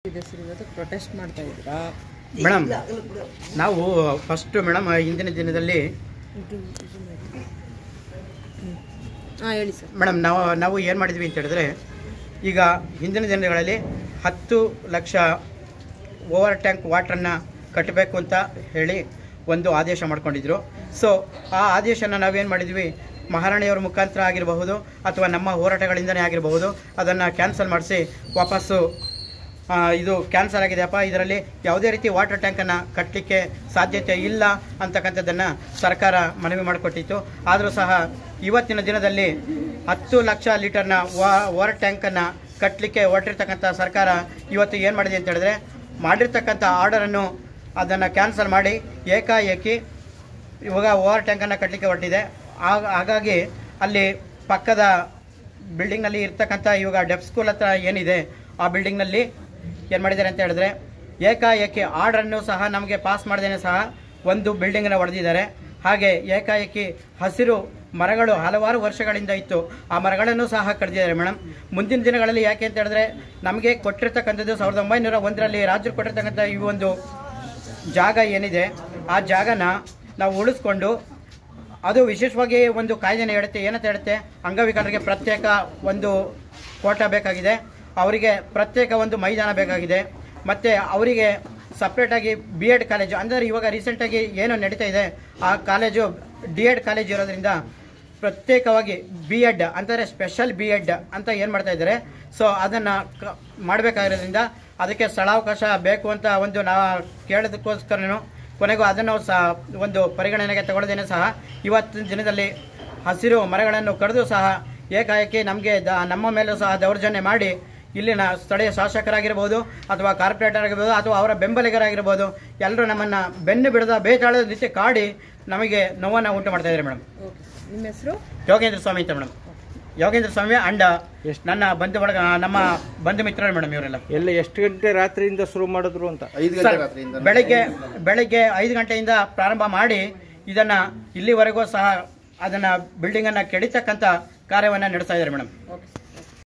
ಇದೆ ಸರ್ ಇವತ್ತು ಪ್ರೊಟೆಸ್ಟ್ ಮಾಡ್ತಾ ಇದ್ದೀರಾ ಮೇಡಮ್ ನಾವು ಫಸ್ಟ್ ಮೇಡಮ್ ಇಂದಿನ ದಿನದಲ್ಲಿ ಹಾಂ ಹೇಳಿ ಸರ್ ಮೇಡಮ್ ನಾವು ನಾವು ಏನು ಮಾಡಿದ್ವಿ ಅಂತ ಹೇಳಿದ್ರೆ ಈಗ ಹಿಂದಿನ ದಿನಗಳಲ್ಲಿ ಹತ್ತು ಲಕ್ಷ ಓವರ್ ಟ್ಯಾಂಕ್ ವಾಟ್ರನ್ನು ಕಟ್ಟಬೇಕು ಅಂತ ಹೇಳಿ ಒಂದು ಆದೇಶ ಮಾಡ್ಕೊಂಡಿದ್ರು ಸೊ ಆ ಆದೇಶನ ನಾವೇನು ಮಾಡಿದ್ವಿ ಮಹಾರಾಣಿಯವರ ಮುಖಾಂತರ ಆಗಿರಬಹುದು ಅಥವಾ ನಮ್ಮ ಹೋರಾಟಗಳಿಂದನೇ ಆಗಿರಬಹುದು ಅದನ್ನು ಕ್ಯಾನ್ಸಲ್ ಮಾಡಿಸಿ ವಾಪಸ್ಸು ಆ, ಇದು ಕ್ಯಾನ್ಸಲ್ ಆಗಿದೆಯಪ್ಪ ಇದರಲ್ಲಿ ಯಾವುದೇ ರೀತಿ ವಾಟರ್ ಟ್ಯಾಂಕನ್ನು ಕಟ್ಟಲಿಕ್ಕೆ ಸಾಧ್ಯತೆ ಇಲ್ಲ ಅಂತಕ್ಕಂಥದ್ದನ್ನು ಸರ್ಕಾರ ಮನವಿ ಮಾಡಿಕೊಟ್ಟಿತ್ತು ಆದರೂ ಸಹ ಇವತ್ತಿನ ದಿನದಲ್ಲಿ ಹತ್ತು ಲಕ್ಷ ಲೀಟರ್ನ ವಾಟರ್ ಟ್ಯಾಂಕನ್ನು ಕಟ್ಟಲಿಕ್ಕೆ ಹೊರಟಿರ್ತಕ್ಕಂಥ ಸರ್ಕಾರ ಇವತ್ತು ಏನು ಮಾಡಿದೆ ಅಂತ ಹೇಳಿದ್ರೆ ಮಾಡಿರ್ತಕ್ಕಂಥ ಆರ್ಡರನ್ನು ಅದನ್ನು ಕ್ಯಾನ್ಸಲ್ ಮಾಡಿ ಏಕಾಏಕಿ ಇವಾಗ ಓವರ್ ಟ್ಯಾಂಕನ್ನು ಕಟ್ಟಲಿಕ್ಕೆ ಹೊರಟಿದೆ ಆಗ- ಹಾಗಾಗಿ ಅಲ್ಲಿ ಪಕ್ಕದ ಬಿಲ್ಡಿಂಗ್ನಲ್ಲಿ ಇರ್ತಕ್ಕಂಥ ಇವಾಗ ಡೆಫ್ ಸ್ಕೂಲ್ ಹತ್ರ ಏನಿದೆ ಆ ಬಿಲ್ಡಿಂಗ್ನಲ್ಲಿ ಏನು ಮಾಡಿದ್ದಾರೆ ಅಂತ ಹೇಳಿದ್ರೆ ಏಕಾಏಕಿ ಆರ್ಡ್ರನ್ನು ಸಹ ನಮಗೆ ಪಾಸ್ ಮಾಡ್ದೇನೆ ಸಹ ಒಂದು ಬಿಲ್ಡಿಂಗನ್ನು ಹೊಡೆದಿದ್ದಾರೆ ಹಾಗೆ ಏಕಾಏಕಿ ಹಸಿರು ಮರಗಳು ಹಲವಾರು ವರ್ಷಗಳಿಂದ ಇತ್ತು ಆ ಮರಗಳನ್ನು ಸಹ ಕಡಿದಿದ್ದಾರೆ ಮೇಡಮ್ ಮುಂದಿನ ದಿನಗಳಲ್ಲಿ ಯಾಕೆ ಅಂತ ಹೇಳಿದ್ರೆ ನಮಗೆ ಕೊಟ್ಟಿರ್ತಕ್ಕಂಥದ್ದು ಸಾವಿರದ ಒಂಬೈನೂರ ಒಂದರಲ್ಲಿ ರಾಜ್ಯರು ಕೊಟ್ಟಿರ್ತಕ್ಕಂಥ ಈ ಒಂದು ಜಾಗ ಏನಿದೆ ಆ ಜಾಗನ ನಾವು ಉಳಿಸ್ಕೊಂಡು ಅದು ವಿಶೇಷವಾಗಿ ಒಂದು ಕಾಯ್ದೆನ ಹೇಳುತ್ತೆ ಏನಂತ ಹೇಳುತ್ತೆ ಅಂಗವಿಕಲರಿಗೆ ಪ್ರತ್ಯೇಕ ಒಂದು ಕೋಟ ಬೇಕಾಗಿದೆ ಅವರಿಗೆ ಪ್ರತ್ಯೇಕ ಒಂದು ಮೈದಾನ ಬೇಕಾಗಿದೆ ಮತ್ತು ಅವರಿಗೆ ಸಪ್ರೇಟಾಗಿ ಬಿ ಎಡ್ ಕಾಲೇಜು ಅಂದರೆ ಇವಾಗ ರೀಸೆಂಟಾಗಿ ಏನು ನಡೀತಾ ಇದೆ ಆ ಕಾಲೇಜು ಡಿ ಎಡ್ ಕಾಲೇಜ್ ಇರೋದ್ರಿಂದ ಪ್ರತ್ಯೇಕವಾಗಿ ಬಿ ಎಡ್ ಅಂದರೆ ಸ್ಪೆಷಲ್ ಬಿ ಎಡ್ ಅಂತ ಏನು ಮಾಡ್ತಾ ಇದ್ದಾರೆ ಸೊ ಅದನ್ನು ಕ ಮಾಡಬೇಕಾಗಿರೋದ್ರಿಂದ ಅದಕ್ಕೆ ಸ್ಥಳಾವಕಾಶ ಬೇಕು ಅಂತ ಒಂದು ನಾ ಕೇಳೋದಕ್ಕೋಸ್ಕರನು ಕೊನೆಗೂ ಅದನ್ನು ಸಹ ಒಂದು ಪರಿಗಣನೆಗೆ ತಗೊಳ್ಳದೇನೆ ಸಹ ಇವತ್ತಿನ ದಿನದಲ್ಲಿ ಹಸಿರು ಮರಗಳನ್ನು ಕಡಿದು ಸಹ ಏಕಾಏಕಿ ನಮಗೆ ದ ನಮ್ಮ ಮೇಲೂ ಸಹ ದೌರ್ಜನ್ಯ ಮಾಡಿ ಇಲ್ಲಿನ ಸ್ಥಳೀಯ ಶಾಸಕರಾಗಿರ್ಬೋದು ಅಥವಾ ಕಾರ್ಪೊರೇಟರ್ ಆಗಿರ್ಬೋದು ಅಥವಾ ಅವರ ಬೆಂಬಲಿಗರಾಗಿರ್ಬೋದು ಎಲ್ಲರೂ ನಮ್ಮನ್ನು ಬೆನ್ನು ಬಿಡದ ಬೇತಾಳದ ರೀತಿ ಕಾಡಿ ನಮಗೆ ನೋವನ್ನು ಉಂಟು ಮಾಡ್ತಾ ಇದ್ದಾರೆ ಮೇಡಮ್ ಓಕೆ ನಿಮ್ಮ ಹೆಸರು ಯೋಗೇಂದ್ರ ಸ್ವಾಮಿ ಅಂತ ಮೇಡಮ್ ಯೋಗೇಂದ್ರ ಸ್ವಾಮಿ ಅಂಡ್ ನನ್ನ ಬಂಧು ಬಳಗ ನಮ್ಮ ಬಂಧು ಮಿತ್ರರು ಮೇಡಮ್ ಇವರೆಲ್ಲ ಎಲ್ಲ ಎಷ್ಟು ಗಂಟೆ ರಾತ್ರಿಯಿಂದ ಶುರು ಮಾಡಿದ್ರು ಅಂತ ಐದು ಗಂಟೆ ಸರ್, ರಾತ್ರಿಯಿಂದ ಬೆಳಿಗ್ಗೆ ಬೆಳಿಗ್ಗೆ ಐದು ಗಂಟೆಯಿಂದ ಪ್ರಾರಂಭ ಮಾಡಿ ಇದನ್ನ ಇಲ್ಲಿವರೆಗೂ ಸಹ ಅದನ್ನ ಬಿಲ್ಡಿಂಗ್ ಅನ್ನ ಕೆಡಿತಕ್ಕಂತ ಕಾರ್ಯವನ್ನ ನಡೆಸ್ತಾ ಇದ್ದಾರೆ ಮೇಡಮ್ ಓಕೆ